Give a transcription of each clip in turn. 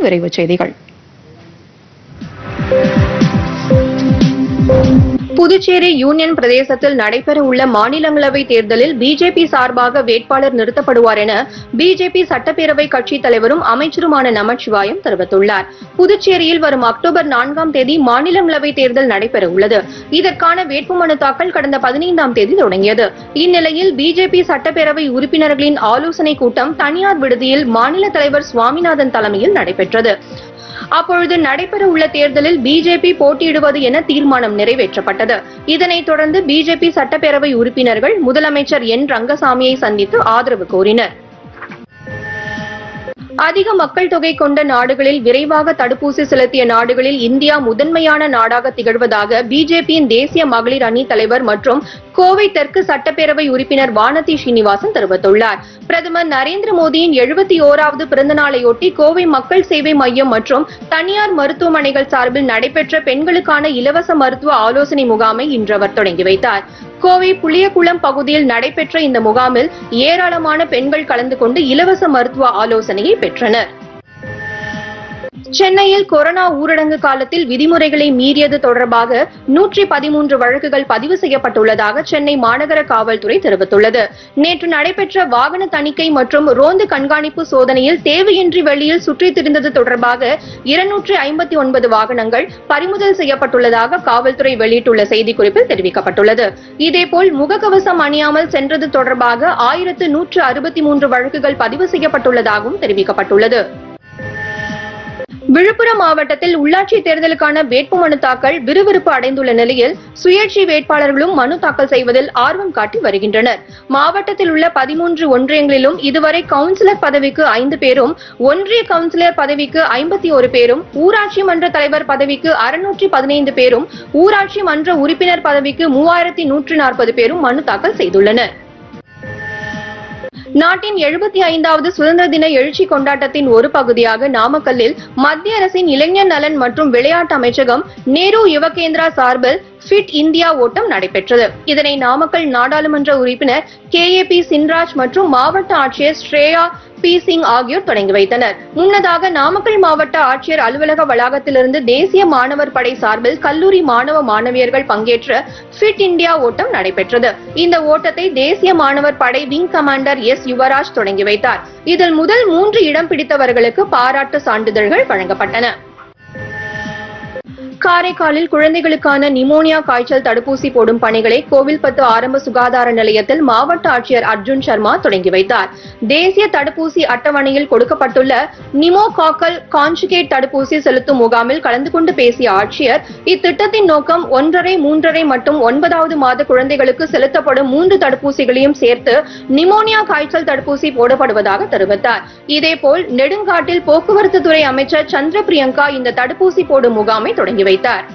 விரைவுச் செய்திகள் புதுச்சேரி யூனியன் பிரதேசத்தில் நடைபெற உள்ள மாநிலங்களவை தேர்தலில் பிஜேபி சார்பாக வேட்பாளர் நிறுத்தப்படுவார் என பிஜேபி சட்டப்பேரவை கட்சித் தலைவரும் அமைச்சருமான நமச்சிவாயம் தெரிவித்துள்ளார் புதுச்சேரியில் வரும் அக்டோபர் நான்காம் தேதி மாநிலங்களவை தேர்தல் நடைபெற உள்ளது இதற்கான வேட்புமனு தாக்கல் கடந்த பதினைந்தாம் தேதி தொடங்கியது இந்நிலையில் பிஜேபி சட்டப்பேரவை உறுப்பினர்களின் ஆலோசனைக் கூட்டம் தனியார் விடுதியில் மாநில தலைவர் சுவாமிநாதன் தலைமையில் நடைபெற்றது அப்பொழுது நடைபெற உள்ள தேர்தலில் பிஜேபி போட்டியிடுவது என தீர்மானம் நிறைவேற்றப்பட்டது இதனைத் தொடர்ந்து பிஜேபி சட்டப்பேரவை உறுப்பினர்கள் முதலமைச்சர் என் ரங்கசாமியை சந்தித்து ஆதரவு கோரினர் அதிக மக்கள் தொகை கொண்ட நாடுகளில் விரைவாக தடுப்பூசி செலுத்திய நாடுகளில் இந்தியா முதன்மையான நாடாக திகழ்வதாக பிஜேபியின் தேசிய மகளிர் அணி தலைவர் மற்றும் கோவை தெற்கு சட்டப்பேரவை உறுப்பினர் வானதி ஸ்ரீனிவாசன் தெரிவித்துள்ளார் பிரதமர் நரேந்திர மோடியின் எழுபத்தி ஓராவது பிறந்த நாளையொட்டி கோவை மக்கள் சேவை மையம் மற்றும் தனியார் மருத்துவமனைகள் சார்பில் நடைபெற்ற பெண்களுக்கான இலவச மருத்துவ ஆலோசனை முகாமை இன்று அவர் தொடங்கி வைத்தார் கோவை புளியகுளம் பகுதியில் நடைபெற்ற இந்த முகாமில் ஏராளமான பெண்கள் கலந்து கொண்டு இலவச மருத்துவ ஆலோசனையை பெற்றனர் சென்னையில் கொரோனா ஊரடங்கு காலத்தில் விதிமுறைகளை மீறியது தொடர்பாக நூற்றி பதிமூன்று வழக்குகள் பதிவு செய்யப்பட்டுள்ளதாக சென்னை மாநகர காவல்துறை தெரிவித்துள்ளது நேற்று நடைபெற்ற வாகன தணிக்கை மற்றும் ரோந்து கண்காணிப்பு சோதனையில் தேவையின்றி வெளியில் சுற்றித் திரிந்தது தொடர்பாக இருநூற்றி ஐம்பத்தி ஒன்பது வாகனங்கள் பறிமுதல் செய்யப்பட்டுள்ளதாக காவல்துறை வெளியிட்டுள்ள செய்திக்குறிப்பில் தெரிவிக்கப்பட்டுள்ளது இதேபோல் முகக்கவசம் அணியாமல் சென்றது தொடர்பாக ஆயிரத்து நூற்று அறுபத்தி மூன்று வழக்குகள் பதிவு செய்யப்பட்டுள்ளதாகவும் தெரிவிக்கப்பட்டுள்ளது விழுப்புரம் மாவட்டத்தில் உள்ளாட்சி தேர்தலுக்கான வேட்புமனு தாக்கல் விறுவிறுப்பு அடைந்துள்ள நிலையில் சுயேட்சை வேட்பாளர்களும் மனு தாக்கல் செய்வதில் ஆர்வம் காட்டி வருகின்றனர் மாவட்டத்தில் உள்ள பதிமூன்று ஒன்றியங்களிலும் இதுவரை கவுன்சிலர் பதவிக்கு ஐந்து பேரும் ஒன்றிய கவுன்சிலர் பதவிக்கு ஐம்பத்தி ஒரு பேரும் ஊராட்சி மன்ற தலைவர் பதவிக்கு அறுநூற்றி பதினைந்து பேரும் ஊராட்சி மன்ற உறுப்பினர் பதவிக்கு மூவாயிரத்தி நூற்று நாற்பது பேரும் மனு தாக்கல் செய்துள்ளனர் நாட்டின் எழுபத்தி ஐந்தாவது சுதந்திர தின எழுச்சி கொண்டாட்டத்தின் ஒரு பகுதியாக நாமக்கல்லில் மத்திய அரசின் இளைஞர் நலன் மற்றும் விளையாட்டு அமைச்சகம் நேரு யுவகேந்திரா சார்பில் ஃபிட் இந்தியா ஓட்டம் நடைபெற்றது இதனை நாமக்கல் நாடாளுமன்ற உறுப்பினர் கே ஏ பி சின்ராஜ் மற்றும் மாவட்ட ஆட்சியர் ஸ்ரேயா பி சிங் ஆகியோர் தொடங்கி வைத்தனர் முன்னதாக நாமக்கல் மாவட்ட ஆட்சியர் அலுவலக வளாகத்திலிருந்து தேசிய மாணவர் படை சார்பில் கல்லூரி மாணவ மாணவியர்கள் பங்கேற்ற ஃபிட் இந்தியா ஓட்டம் நடைபெற்றது இந்த ஓட்டத்தை தேசிய மாணவர் படை விங் கமாண்டர் எஸ் யுவராஜ் தொடங்கி வைத்தார் இதில் முதல் மூன்று இடம் பிடித்தவர்களுக்கு பாராட்டு சான்றிதழ்கள் வழங்கப்பட்டன காரைக்காலில் குழந்தைகளுக்கான நிமோனியா காய்ச்சல் தடுப்பூசி போடும் பணிகளை கோவில்பத்து ஆரம்ப சுகாதார நிலையத்தில் மாவட்ட ஆட்சியர் அர்ஜுன் சர்மா தொடங்கி வைத்தார் தேசிய தடுப்பூசி அட்டவணையில் கொடுக்கப்பட்டுள்ள நிமோகாக்கல் கான்ஜுகேட் தடுப்பூசி செலுத்தும் முகாமில் கலந்து கொண்டு பேசிய ஆட்சியர் இத்திட்டத்தின் நோக்கம் ஒன்றரை மூன்றரை மற்றும் ஒன்பதாவது மாத குழந்தைகளுக்கு செலுத்தப்படும் மூன்று தடுப்பூசிகளையும் சேர்த்து நிமோனியா காய்ச்சல் தடுப்பூசி போடப்படுவதாக தெரிவித்தார் இதேபோல் நெடுங்காட்டில் போக்குவரத்து துறை அமைச்சர் சந்திர பிரியங்கா இந்த தடுப்பூசி போடும் முகாமை தொடங்கி வைத்தார்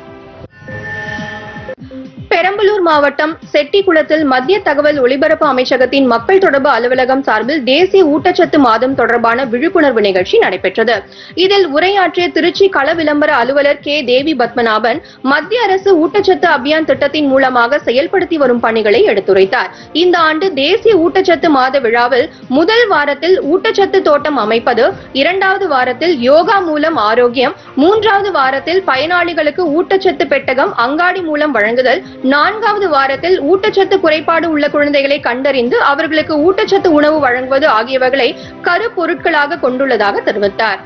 பெரம்பலூர் மாவட்டம் செட்டிக்குளத்தில் மத்திய தகவல் ஒலிபரப்பு அமைச்சகத்தின் மக்கள் தொடர்பு அலுவலகம் சார்பில் தேசிய ஊட்டச்சத்து மாதம் தொடர்பான விழிப்புணர்வு நிகழ்ச்சி நடைபெற்றது இதில் உரையாற்றிய திருச்சி கள விளம்பர அலுவலர் கே தேவி பத்மநாபன் மத்திய அரசு ஊட்டச்சத்து அபியான் திட்டத்தின் மூலமாக செயல்படுத்தி வரும் பணிகளை எடுத்துரைத்தார் இந்த ஆண்டு தேசிய ஊட்டச்சத்து மாத விழாவில் முதல் வாரத்தில் ஊட்டச்சத்து தோட்டம் அமைப்பது இரண்டாவது வாரத்தில் யோகா மூலம் ஆரோக்கியம் மூன்றாவது வாரத்தில் பயனாளிகளுக்கு ஊட்டச்சத்து பெட்டகம் அங்காடி மூலம் வழங்குதல் நான்காவது வாரத்தில் ஊட்டச்சத்து குறைபாடு உள்ள குழந்தைகளை கண்டறிந்து அவர்களுக்கு ஊட்டச்சத்து உணவு வழங்குவது ஆகியவைகளை கருப்பொருட்களாக கொண்டுள்ளதாக தெரிவித்தார்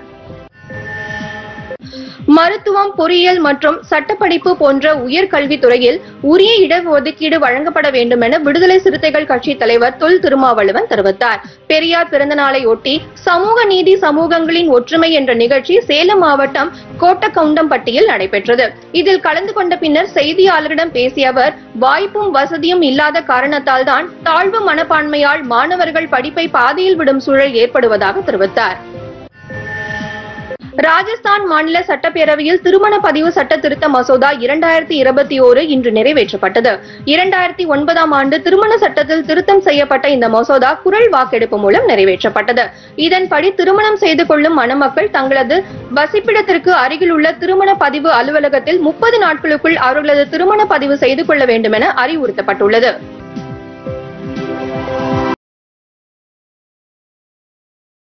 மருத்துவம் பொறியியல் மற்றும் சட்டப்படிப்பு போன்ற உயர்கல்வித் துறையில் உரிய இடஒதுக்கீடு வழங்கப்பட வேண்டும் என விடுதலை சிறுத்தைகள் கட்சி தலைவர் தொல் திருமாவளவன் தெரிவித்தார் பெரியார் பிறந்த நாளை ஒட்டி சமூக நீதி சமூகங்களின் ஒற்றுமை என்ற நிகழ்ச்சி சேலம் மாவட்டம் கோட்டக்கவுண்டம்பட்டியில் நடைபெற்றது இதில் கலந்து கொண்ட பின்னர் செய்தியாளரிடம் பேசிய அவர் வாய்ப்பும் வசதியும் இல்லாத காரணத்தால் தான் தாழ்வு மனப்பான்மையால் மாணவர்கள் படிப்பை பாதியில் விடும் சூழல் ஏற்படுவதாக தெரிவித்தார் ராஜஸ்தான் மாநில சட்டப்பேரவையில் திருமண பதிவு சட்ட திருத்த மசோதா இரண்டாயிரத்தி இருபத்தி ஓரு இன்று நிறைவேற்றப்பட்டது இரண்டாயிரத்தி ஒன்பதாம் ஆண்டு திருமண சட்டத்தில் திருத்தம் செய்யப்பட்ட இந்த மசோதா குரல் வாக்கெடுப்பு மூலம் நிறைவேற்றப்பட்டது இதன்படி திருமணம் செய்து கொள்ளும் மணமக்கள் தங்களது வசிப்பிடத்திற்கு அருகில் உள்ள திருமண பதிவு அலுவலகத்தில் முப்பது நாட்களுக்குள் அவர்களது திருமண பதிவு செய்து கொள்ள வேண்டும் என அறிவுறுத்தப்பட்டுள்ளது